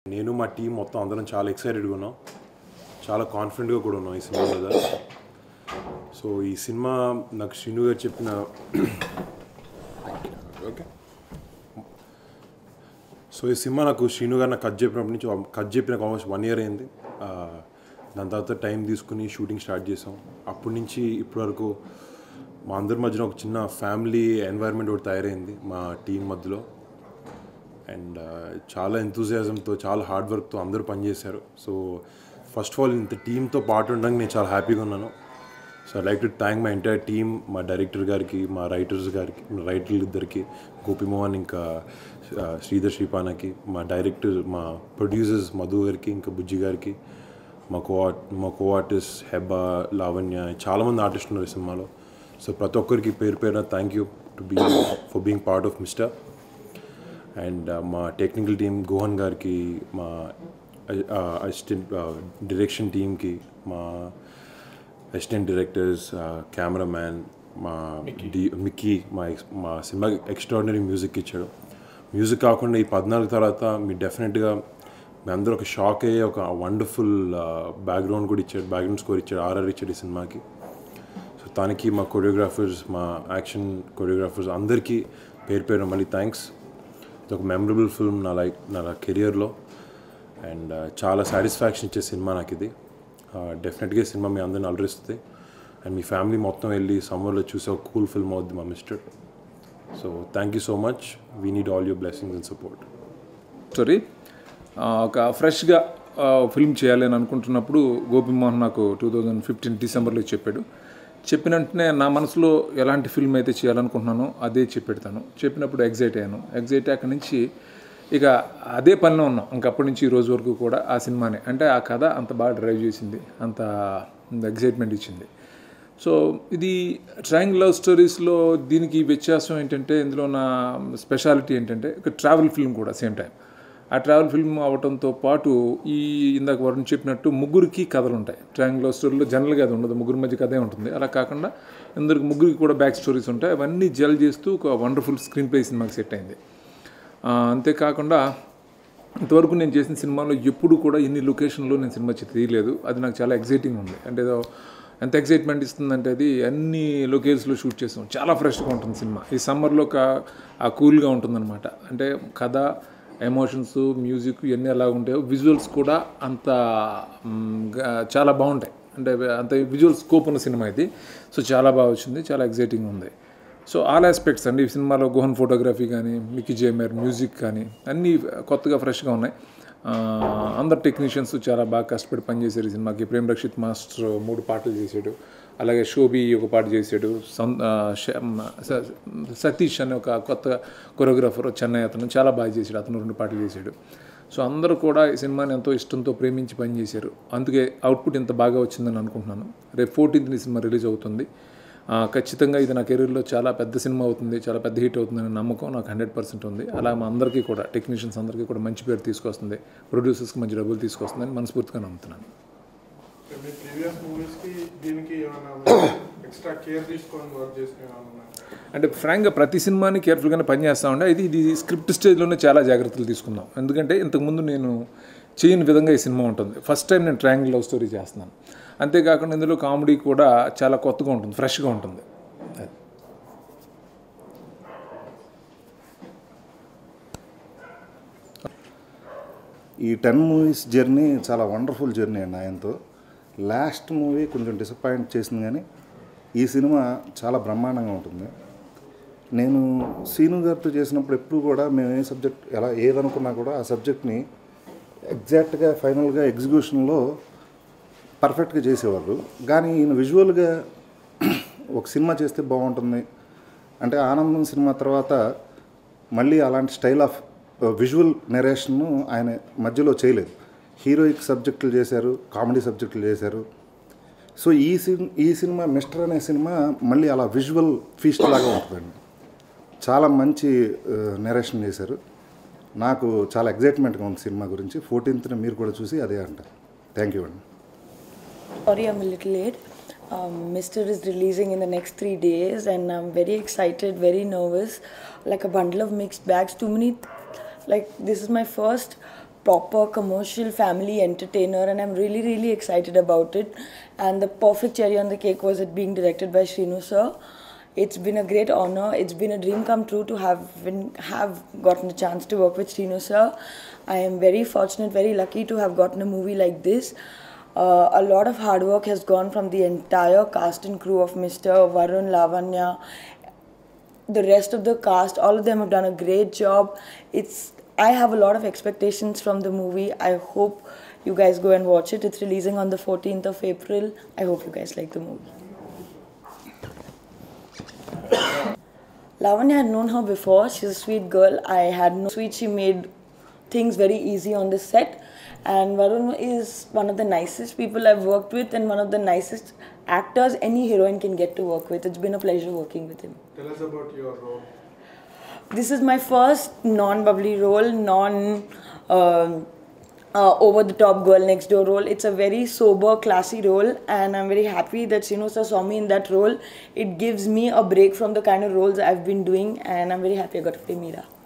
నేను మా టీం మొత్తం అందరం చాలా ఎక్సైటెడ్గా ఉన్నాం చాలా కాన్ఫిడెంట్గా కూడా ఉన్నాం ఈ సినిమా మీద సో ఈ సినిమా నాకు శ్రీను గారు చెప్పిన ఓకే సో ఈ సినిమా నాకు శ్రీను గారు నాకు కట్ చెప్పినప్పటి నుంచి కట్ చెప్పిన ఆల్మోస్ట్ వన్ ఇయర్ అయింది ఆ, దాని తర్వాత టైం తీసుకుని షూటింగ్ స్టార్ట్ చేసాం అప్పటి నుంచి ఇప్పటి వరకు మా అందరి మధ్యన ఒక చిన్న ఫ్యామిలీ ఎన్వైర్న్మెంట్ ఒకటి తయారైంది మా టీం మధ్యలో అండ్ చాలా ఎంతూజియాజంతో చాలా హార్డ్ వర్క్తో అందరూ పనిచేశారు సో ఫస్ట్ ఆఫ్ ఆల్ ఇంత టీంతో పాటు ఉండడానికి నేను చాలా హ్యాపీగా ఉన్నాను so I like to thank my entire team మా డైరెక్టర్ గారికి మా రైటర్స్ గారికి రైటర్లు ఇద్దరికి గోపిమోహన్ ఇంకా ఆ, శ్రీధర్ శ్రీపానకి మా డైరెక్టర్ మా ప్రొడ్యూసర్స్ మధు గారికి ఇంకా బుజ్జి గారికి మా కో మా కో ఆర్టిస్ట్ హెబ్బా లావణ్య చాలామంది ఆర్టిస్టులు ఉన్నారు ఈ సినిమాలో సో ప్రతి ఒక్కరికి పేరు పేరున thank you to be for being part of mister and మా టెక్నికల్ టీమ్ గోహన్ గారికి మా అసిస్టెంట్ డైరెక్షన్ టీమ్కి మా అసిస్టెంట్ డైరెక్టర్స్ కెమెరామ్యాన్ మా డి మిక్కీ మా ex- మా సినిమా ఎక్స్ట్రాడినరీ మ్యూజిక్ ఇచ్చాడు మ్యూజిక్ కాకుండా ఈ పద్నాలుగు తర్వాత మీరు డెఫినెట్గా మీ అందరూ ఒక షాక్ అయ్యే ఒక వండర్ఫుల్ బ్యాక్గ్రౌండ్ కూడా ఇచ్చాడు బ్యాక్గ్రౌండ్ స్కోర్ ఇచ్చాడు ఆర్ఆర్ ఇచ్చాడు ఈ సినిమాకి సో తనకి మా కొరియోగ్రాఫర్స్ మా యాక్షన్ కొరియోగ్రాఫర్స్ అందరికీ పేరు పేరు మళ్ళీ థ్యాంక్స్ ఇది ఒక మెమరబుల్ ఫిల్మ్ నా లైక్ నా కెరియర్లో అండ్ చాలా సాటిస్ఫాక్షన్ ఇచ్చే సినిమా నాకు ఇది డెఫినెట్గా ఈ సినిమా మీ అందరిని అలరిస్తుంది అండ్ మీ ఫ్యామిలీ మొత్తం వెళ్ళి సమ్మర్లో చూసే ఒక కూల్ ఫిల్మ్ అవుద్ది మా mister so thank you so much we need all your blessings and support story ఆ, ఒక ఫ్రెష్గా ఫిల్మ్ చేయాలి అని అనుకుంటున్నప్పుడు గోపిమోహన్ నాకు టూ థౌజండ్ ఫిఫ్టీన్ డిసెంబర్లో చెప్పాడు చెప్పిన వెంటనే నా మనసులో ఎలాంటి ఫిల్మ్ అయితే చేయాలనుకుంటున్నానో అదే చెప్పెడతాను చెప్పినప్పుడు ఎగ్జైట్ అయ్యాను ఎగ్జైట్ అక్కడి నుంచి ఇక అదే పనిలో ఉన్నాం ఇంకప్పటి నుంచి ఈ రోజు వరకు కూడా ఆ సినిమానే అంటే ఆ కథ అంత బాగా డ్రైవ్ చేసింది అంత ఎగ్జైట్మెంట్ ఇచ్చింది సో ఇది ట్రయాంగిల్ లవ్ స్టోరీస్లో దీనికి వ్యత్యాసం ఏంటంటే ఇందులో నా స్పెషాలిటీ ఏంటంటే ఒక ట్రావెల్ ఫిల్మ్ కూడా సేమ్ టైం ఆ ట్రావెల్ ఫిల్మ్ అవడంతో పాటు ఈ ఇందాక వరుణ్ చెప్పినట్టు ముగ్గురికి కథలు ఉంటాయి ట్రయాంగిల్ లవ్ స్టోరీలో జనరల్గా అది ఉండదు ముగ్గురు మధ్య కథే ఉంటుంది అలా కాకుండా ఇందరికి ముగ్గురికి కూడా బ్యాక్ స్టోరీస్ ఉంటాయి అవన్నీ జల్ చేస్తూ ఒక వండర్ఫుల్ స్క్రీన్ ప్లే సినిమాకి సెట్ అయింది ఆ, అంతేకాకుండా ఇంతవరకు నేను చేసిన సినిమాలో ఎప్పుడు కూడా ఇన్ని లొకేషన్లో నేను సినిమా చి- తీయలేదు అది నాకు చాలా ఎగ్జైటింగ్ ఉంది అంటే ఏదో ఎంత ఎగ్జైట్మెంట్ ఇస్తుందంటే అది అన్ని లొకేషన్స్లో షూట్ చేస్తాం చాలా ఫ్రెష్గా ఉంటుంది సినిమా ఈ సమ్మర్లో ఒక ఆ కూల్గా ఉంటుందన్నమాట అంటే కథ ఎమోషన్స్ మ్యూజిక్ ఇవన్నీ ఎలా ఉంటాయో విజువల్స్ కూడా అంత మ్, గా- చాలా బాగుంటాయి అంటే అంత విజువల్ స్కోప్ ఉన్న సినిమా ఇది సో చాలా బాగా వచ్చింది చాలా ఎగ్జైటింగ్ ఉంది సో ఆల్ ఆస్పెక్ట్స్ అండి ఈ సినిమాలో గుహన్ ఫోటోగ్రఫీ కానీ మిక్కీ జేమర్ మ్యూజిక్ కానీ అన్నీ కొత్తగా ఫ్రెష్గా ఉన్నాయి ఆ, అందరు టెక్నీషియన్స్ చాలా బాగా కష్టపడి పనిచేశారు ఈ సినిమాకి ప్రేమ్ రక్షిత్ మాస్టర్ మూడు పాటలు చేశాడు అలాగే శోభి ఒక పాట చేశాడు సం ఆ, శ- మ- స- సతీష్ అనే ఒక కొత్త కొరియోగ్రాఫర్ చెన్నై అతను చాలా బాగా చేశాడు అతను రెండు పాటలు చేశాడు సో అందరూ కూడా ఈ సినిమాని ఎంతో ఇష్టంతో ప్రేమించి పనిచేశారు అందుకే అవుట్పుట్ ఇంత బాగా వచ్చిందని అనుకుంటున్నాను రేపు ఫోర్టీన్త్ ఈ సినిమా రిలీజ్ అవుతుంది ఆ, ఖచ్చితంగా ఇది నా కెరీర్లో చాలా పెద్ద సినిమా అవుతుంది చాలా పెద్ద హిట్ అవుతుందనే నమ్మకం నాకు హండ్రెడ్ పర్సెంట్ ఉంది అలా మా అందరికీ కూడా టెక్నీషియన్స్ అందరికీ కూడా మంచి పేరు తీసుకొస్తుంది ప్రొడ్యూసర్స్కి మంచి డబ్బులు తీసుకొస్తుందని మనస్ఫూర్తిగా నమ్ముతున్నాను మీ ప్రీవియస్ మూవీస్ కి దీనికి ఏమైనా ఎక్స్ట్రా కేర్ తీసుకొని వర్క్ చేసిన ఏమైనా ఉన్నాయా? అంటే ఫ్రాంక్గా ప్రతి సినిమాని కేర్ఫుల్గానే పనిచేస్తూ ఉండే అయితే ఇది స్క్రిప్ట్ స్టేజ్లోనే చాలా జాగ్రత్తలు తీసుకుందాం ఎందుకంటే ఇంతకుముందు నేను చేయని విధంగా ఈ సినిమా ఉంటుంది ఫస్ట్ టైం నేను ట్రయాంగిల్ లవ్ స్టోరీ చేస్తున్నాను అంతేకాకుండా ఇందులో కామెడీ కూడా చాలా కొత్తగా ఉంటుంది ఫ్రెష్గా ఉంటుంది అది. ఈ టెన్ మూవీస్ జర్నీ చాలా వండర్ఫుల్ జర్నీ అండి ఆయనతో లాస్ట్ మూవీ కొంచెం డిసప్పాయింట్ చేసింది కానీ ఈ సినిమా చాలా బ్రహ్మాండంగా ఉంటుంది నేను సీను గారితో చేసినప్పుడు ఎప్పుడు కూడా మేము ఏ సబ్జెక్ట్ ఎలా ఏదనుకున్నా కూడా ఆ సబ్జెక్ట్ని ఎగ్జాక్ట్గా ఫైనల్గా ఎగ్జిక్యూషన్లో పర్ఫెక్ట్గా చేసేవాళ్ళు కానీ ఈయన విజువల్గా ఒక సినిమా చేస్తే బాగుంటుంది అంటే ఆనందం సినిమా తర్వాత మళ్ళీ అలాంటి స్టైల్ ఆఫ్ విజువల్ నెరేషన్ను ఆయన మధ్యలో చేయలేదు హీరోయిక్ సబ్జెక్టులు చేశారు కామెడీ సబ్జెక్టులు చేశారు సో ఈ సిన్ ఈ సినిమా మిస్టర్ అనే సినిమా మళ్ళీ అలా విజువల్ ఫీస్ట్ లాగా ఉంటుందండి చాలా మంచి నెరేషన్ చేశారు నాకు చాలా ఎగ్జైట్మెంట్గా ఉంది సినిమా గురించి ఫోర్టీన్త్న మీరు కూడా చూసి అదే అంటారు థ్యాంక్ యూ అండి Sorry, I'm a little late. Um, Mister is releasing in the next three days, and I'm very excited, very nervous, like a bundle of mixed bags. Too many, like this is my first proper commercial family entertainer, and I'm really, really excited about it. And the perfect cherry on the cake was it being directed by Shrinu sir. It's been a great honor. It's been a dream come true to have been, have gotten a chance to work with Srinu sir. I am very fortunate, very lucky to have gotten a movie like this. Uh, a lot of hard work has gone from the entire cast and crew of Mr. Varun Lavanya, the rest of the cast. All of them have done a great job. It's I have a lot of expectations from the movie. I hope you guys go and watch it. It's releasing on the 14th of April. I hope you guys like the movie. Lavanya had known her before. She's a sweet girl. I had no sweet. She made things very easy on the set. And Varun is one of the nicest people I've worked with and one of the nicest actors any heroine can get to work with. It's been a pleasure working with him. Tell us about your role. This is my first non-bubbly role, non um uh, over-the-top girl next door role. It's a very sober, classy role, and I'm very happy that Sinu sir saw me in that role. It gives me a break from the kind of roles I've been doing, and I'm very happy I got to play Meera.